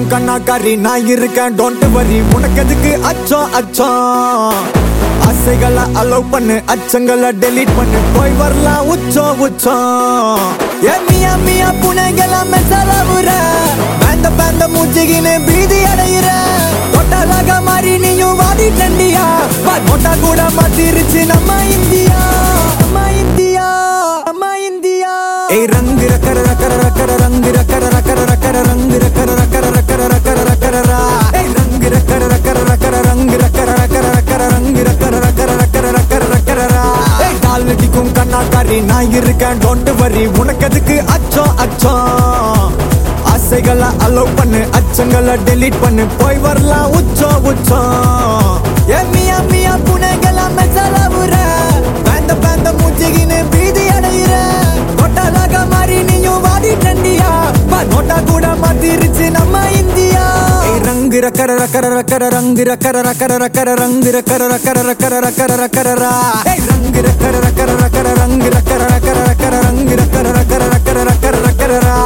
அடிக்கும் கண்ணாக்காரி நான் இருக்கேன் டோன்ட் வரி உனக்கு எதுக்கு அச்சம் அச்சம் ஆசைகளை அலோவ் பண்ணு அச்சங்களை டெலீட் பண்ணு போய் வரலாம் உச்சம் உச்சம் ஏ மியா மியா புனைகளாம செலவுற பேந்த பேந்த மூச்சிகின்னு பீதி அடையிற தொட்டலாக மாறி நீயும் வாடி தண்டியா நோட்டா கூட மாத்திருச்சு நம்ம இந்தியா நம்ம இந்தியா நம்ம இந்தியா ஏய் ரங்கு ரக்கர ரக்கர ரக்கர ரங்கு ரக்கர ரக்கர ரக்கர ரங்கு ரக்கர ரக்கர ரக்கர ரக்கர ரக்கரரா ஏய் ரங்கு ரக்கர ரக்கர ரக்கர ரங்கு ரக்கர ரக்கர ரக்கர ரங்கு ரக்கர ரக்கர ரக்கர ரக்கர ரக்கரரா ஏய் கால் நடிக்கும் கண்ணாக்காரி நான் இருக்கேன் டோன்ட் வரி உனக்கு எதுக்கு அச்சம் அச்சம் ஆசைகளை அலோவ் பண்ணு அச்சங்களை டெலீட் பண்ணு போய் வரலாம் உச்சம் உச்சம் ஏ மியா மியா புனைகளாம செலவுற பேந்த பேந்த மூச்சிகின்னு பீதி அடையிற கொட்டாலாக மாறி நீயும் வாடி டண்டியா நோட்டா கூட மாத்திருச்சு நம்ம இந்தியா ஏய் ரங்கு ரக்கர ரக்கர ரக்கர ரங்கு ரக்கர ரக்கர ரக்கர ரங்கு ரக்கர ரக்கர ரக்கர ரக்கர ரக்கரரா ஏய் ரங்கு ரக்கர ரக்கர ரக்கர ரங்கு ரக்கர ரக்கர ரக்கர ரங்கு ரக்கர ரக்கர ரக்கர ரக்கர ரக்கரரா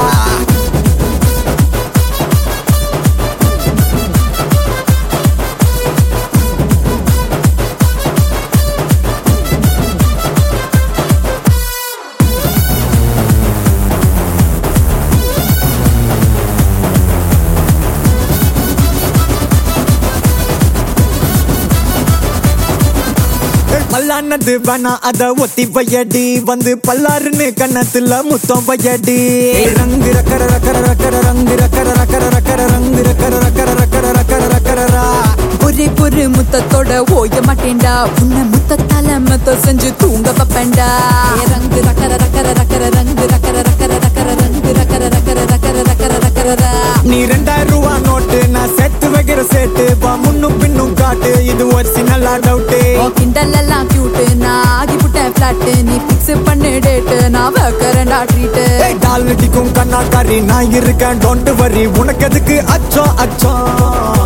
பல்லானது வேணா அத ஒத்தி வையடி வந்து பல்லாருன்னு கண்ணத்துல முத்தம் வையடி ரங்கு ரக்கர ரக்கர ரக்கர ரங்கு ரக்கர ரக்கர ரக்கர ரங்கு ரக்கர ரக்கர ரக்கர ரக்கர ரக்கரரா ஒரே ஒரு முத்தத்தோட ஓய மாட்டேன்டா உன்னை முத்தத்தால மத்த செஞ்சு தூங்க வைப்பேன்டா ஏ ரங்கு ரக்கர ரக்கர ரக்கர ரங்கு ரக்கர ரக்கர ரக்கர ரங்கு ரக்கர ரக்கர ரக்கர ரக்கர ரக்கரரா நீ ரெண்டாயிரம் ரூபா நோட்டு நான் சேர்த்து வைக்கிற சேட்டு வா முன்னும் பின்னும் காட்டு இது ஒரு நல்லா டவுட்டு ஓ கிண்டல் எல்லாம் கியூட் நான் ஆகி புட்டேன் பிளாட் நீ பிக்ஸ் பண்ணு டேட் நான் வைக்கிறேன்டா ட்ரீட் டால் நடிக்கும் கண்ணாக்காரி நான் இருக்கேன் டோன்ட் வரி உனக்கு எதுக்கு அச்சம் அச்சம்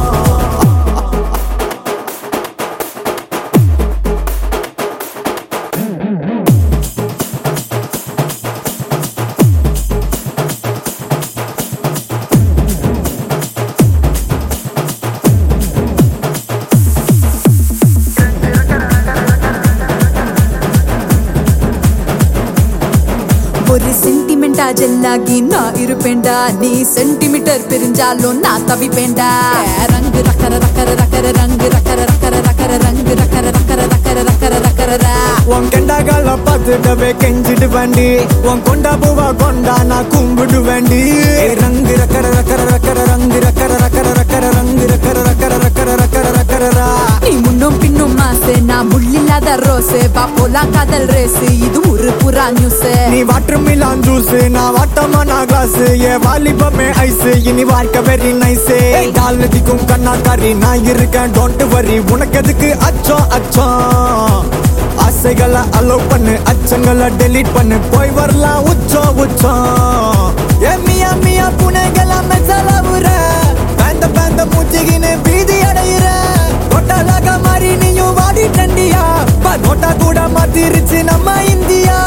ஒரு சென்டிமெண்டா ஜெல்லாகி நான் இருப்பேன்டா நீ சென்டிமீட்டர் பிரிஞ்சாலும் நான் தவிப்பேன்டா ஏ ரங்கு ரக்கர ரக்கர ரக்கர ரங்கு ரக்கர ரக்கர ரக்கர ரங்கு ரக்கர ரக்கர ரக்கர ரக்கர ரக்கரரா உன் கெண்டாகால பார்த்துடவே கெஞ்சிடு வேண்டி உன் கொண்டா பூவா கொண்டா நான் கும்பிடு வேண்டி ரங்கு ரக்கர ரக்கர ரக்கர ரங்கு ரக்கர ரக்கர ரக்கர ரங்கு ரக்கர ரக்கர ரக்கர ரக்கர ரக்கரரா நீ முன்னும் பின்னும் மாசு நான் முள்ளில்லாத ரோஸ் வா போலாம் காதல் ரேஸ் இது ஒரு புறா நியூஸ் நீ வாட்டர் மிலான் ஜூஸ் நான் வாட்டமா நான் கிளாஸ் ஏ வாலிபமே ஐஸ் இனி வாழ்க்கை வெரி நைஸ் கால் நதிக்கும் கண்ணாக்காரி நான் இருக்கேன் டோன்ட் வரி உனக்கு எதுக்கு அச்சம் அச்சம் ஆசைகளை அலோவ் பண்ணு அச்சங்களை டெலீட் பண்ணு போய் வரலாம் உச்சம் உச்சம் ஏ மியா மியா புனைகளாம செலவுற பேந்த பேந்த மூச்சிகின்னு பீதி அடையிற கொட்டாலாக மாறி நீயும் வாடி டண்டியா நோட்டா கூட மாத்திருச்சு நம்ம இந்தியா